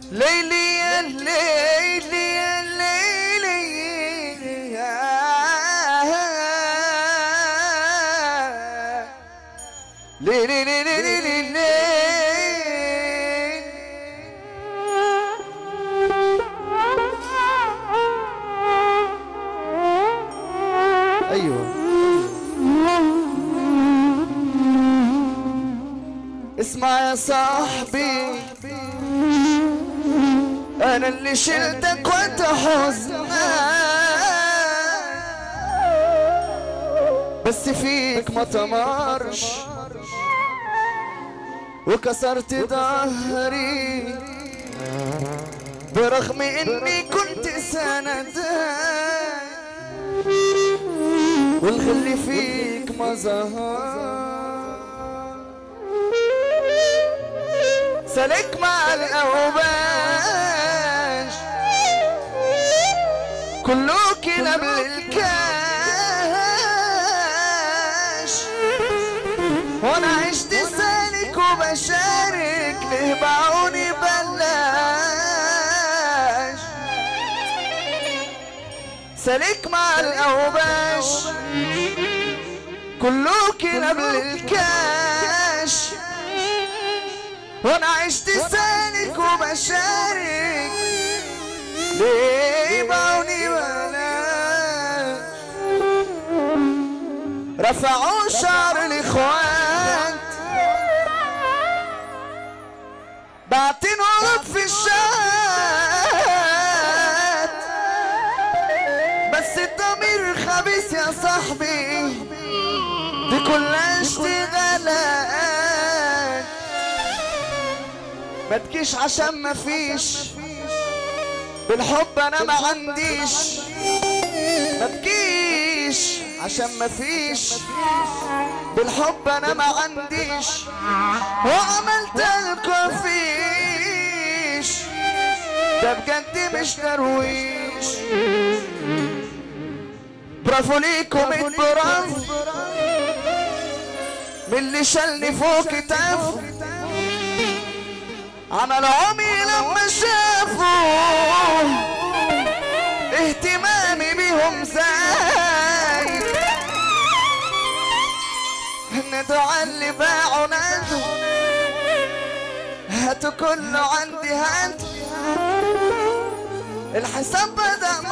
ليلي يا ليلي يا ليلي يا ليلي ليلي ليلي ليلي ايوه اسمع يا صاحبي انا اللي شلتك وانت حزنك بس فيك ما تمرش وكسرت ظهري برغم اني كنت سندك والغل فيك ما ظهر سلك مع الأوباش كله كلاب للكاش وانا عشت سالك وبشارك ليه باعوني بلاش سلك مع الأوباش كله كلاب للكاش وانا عشت سالك وبشارك ليه باعوني بلاش رفعوا شعر الاخوات بعتين ورد في الشات بس الضمير خبيث يا صاحبي دي كلها اشتغالات ما تجيش عشان ما فيش بالحب انا ما عنديش ما تجيش عشان ما فيش بالحب انا ما عنديش وعملت الكفيش ده بجد مش ترويش برافو ليكم برافو من اللي شالني فوق كتافه عمل عمي لما شافوا اهتمامي بيهم زايد ندعى اللي باعوا نادوا هاتوا كله عندي هاتوا الحساب بدأ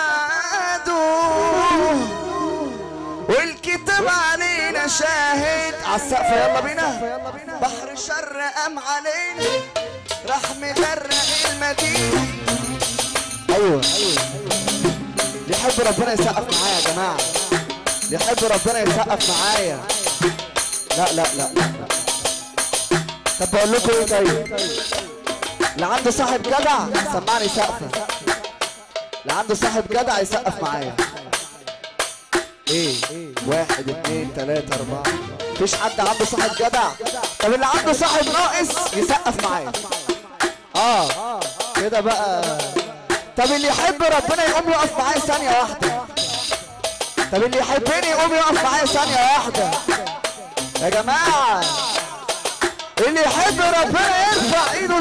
معادوا والكتاب علينا شاهد عالسقف يلا بينا بحر شر قام علينا راح مغرق المدينة ايوه اللي يحب ربنا يسقف معايا يا جماعة اللي يحب ربنا يسقف معايا لا لا لا لا طب بقول لكم ايه طيب اللي عنده صاحب جدع سمعني سقفة اللي عنده صاحب جدع يسقف معايا ايه واحد اتنين تلاتة اربعة مفيش حد عنده صاحب جدع طب اللي عنده صاحب ناقص يسقف معايا اه كده بقى طب اللي يحب ربنا يقوم يقف معايا ثانية واحدة طب اللي يحبني يقوم يقف معايا ثانية واحدة يا جماعة اللي يحب ربنا يرفع ايده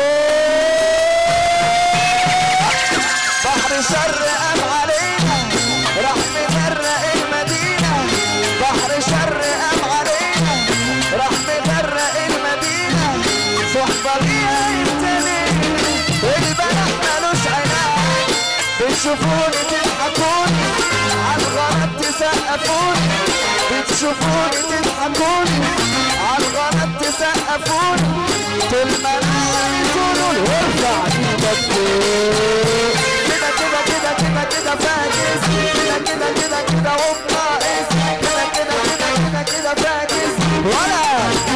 لفوق بحر شر قام علينا راح مغرق المدينة بحر شر قام علينا راح مغرق المدينة صحبة ليها يبتلينا البلد مالوش عناية بتشوفوني تضحكوني عالغلط تسقفوني بتشوفوني تضحكوني عالغلط تسقفوني طول ما انا تقولوا لي ارفع ايدك فوق كده كده كده كده كده فاكس كده كده كده كده قوم ناقص كده كده كده كده كده فاكس ولا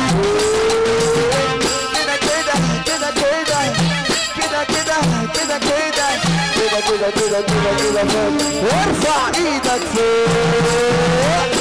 كده كده كده كده كده كده كده كده كده كده كده كده كده فوق وارفع ايدك فوق